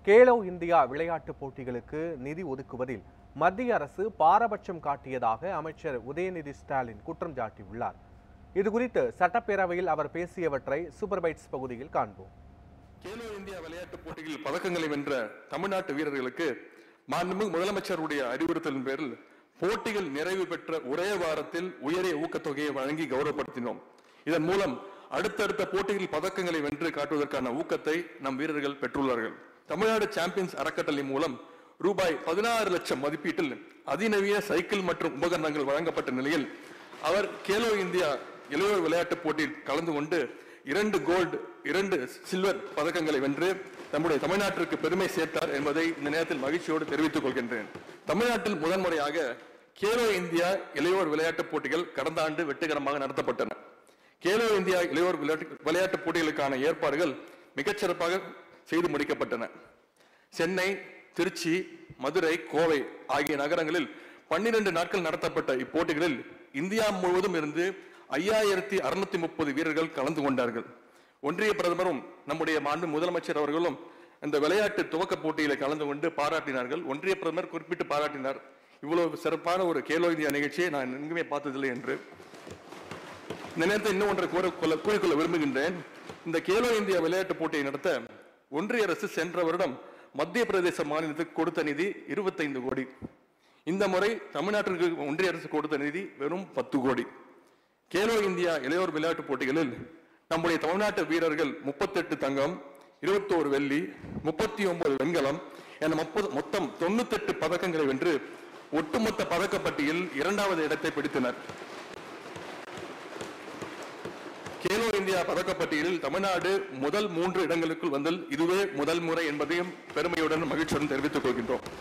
Khelo India விளையாட்டுப் போட்டிகளுக்கு நிதி ஒதுக்குவதில் மத்திய அரசு பாரபட்சம் காட்டியதாக அமைச்சர் உதயநிதி ஸ்டாலின் குற்றம் சாட்டியுள்ளார் இதுகுறித்து சட்டப்பேரவையில் அவர் பேசியவற்றை சூப்பர் பைட்ஸ் பகுதியில் காண்போம் கேலோ இந்தியா விளையாட்டுப் போட்டியில் பதக்கங்களை வென்ற தமிழ்நாட்டு வீரர்களுக்கு மாண்புமிகு முதலமைச்சருடைய அறிவுறுத்தலின் பேரில் போட்டிகள் நிறைவு பெற்ற ஒரே வாரத்தில் உயரிய ஊக்கத்தொகையை வழங்கி கௌரவப்படுத்தினோம் இதன் மூலம் அடுத்தடுத்த போட்டிகளில் பதக்கங்களை வென்று காட்டுவதற்கான ஊக்கத்தை நம் வீரர்கள் பெற்றுள்ளார்கள் தமிழ்நாடு சாம்பியன்ஸ் அறக்கட்டளை மூலம் ரூபாய் பதினாறு லட்சம் மதிப்பீட்டில் அதிநவீன சைக்கிள் மற்றும் உபகரணங்கள் வழங்கப்பட்ட நிலையில் அவர் கேலோ இந்தியா இளையோர் விளையாட்டுப் போட்டியில் கலந்து கொண்டு இரண்டு கோல்டு இரண்டு சில்வர் பதக்கங்களை வென்று நம்முடைய தமிழ்நாட்டிற்கு பெருமை சேர்த்தார் என்பதை இந்த நேரத்தில் மகிழ்ச்சியோடு தெரிவித்துக் கொள்கின்றேன் தமிழ்நாட்டில் முதன்முறையாக கேலோ இந்தியா இளையோர் விளையாட்டுப் போட்டிகள் கடந்த ஆண்டு வெற்றிகரமாக நடத்தப்பட்டன கேலோ இந்தியா இளையோர் விளையாட்டு விளையாட்டுப் போட்டிகளுக்கான ஏற்பாடுகள் மிகச்சிறப்பாக செய்து முடிக்கப்பட்டன சென்னை திருச்சி மதுரை கோவை ஆகிய நகரங்களில் பன்னிரண்டு நாட்கள் நடத்தப்பட்ட இப்போட்டிகளில் இந்தியா முழுவதும் இருந்து ஐயாயிரத்தி அறுநூத்தி முப்பது வீரர்கள் கலந்து கொண்டார்கள் ஒன்றிய பிரதமரும் நம்முடைய மாண்பு முதலமைச்சர் அவர்களும் இந்த விளையாட்டு துவக்க போட்டியில கலந்து கொண்டு பாராட்டினார்கள் ஒன்றிய பிரதமர் குறிப்பிட்டு பாராட்டினார் இவ்வளவு சிறப்பான ஒரு கேலோ இந்தியா நிகழ்ச்சியை நான் எங்குமே பார்த்ததில்லை என்று இந்த நேரத்தில் இன்னும் ஒன்றை கூற கொள்ள கூறிக்கொள்ள விரும்புகின்றேன் இந்த கேலோ இந்தியா விளையாட்டு போட்டியை நடத்த ஒன்றிய அரசு சென்ற வருடம் மத்திய பிரதேச மாநிலத்துக்கு கொடுத்த நிதி இருபத்தைந்து கோடி இந்த முறை தமிழ்நாட்டிற்கு ஒன்றிய அரசு கொடுத்த நிதி வெறும் பத்து கோடி கேலோ இந்தியா இளையோர் விளையாட்டுப் போட்டிகளில் நம்முடைய தமிழ்நாட்டு வீரர்கள் முப்பத்தெட்டு தங்கம் இருபத்தோரு வெள்ளி முப்பத்தி ஒன்பது வெண்கலம் என முப்பது மொத்தம் தொண்ணூத்தெட்டு பதக்கங்களை வென்று ஒட்டுமொத்த பதக்கப்பட்டியில் இரண்டாவது இடத்தை பிடித்தனர் கேலோ இந்தியா பதக்கப்பட்டியலில் தமிழ்நாடு முதல் மூன்று இடங்களுக்குள் வந்தல் இதுவே முதல் முறை என்பதையும் பெருமையுடன் மகிழ்ச்சியுடன் தெரிவித்துக் கொள்கின்றோம்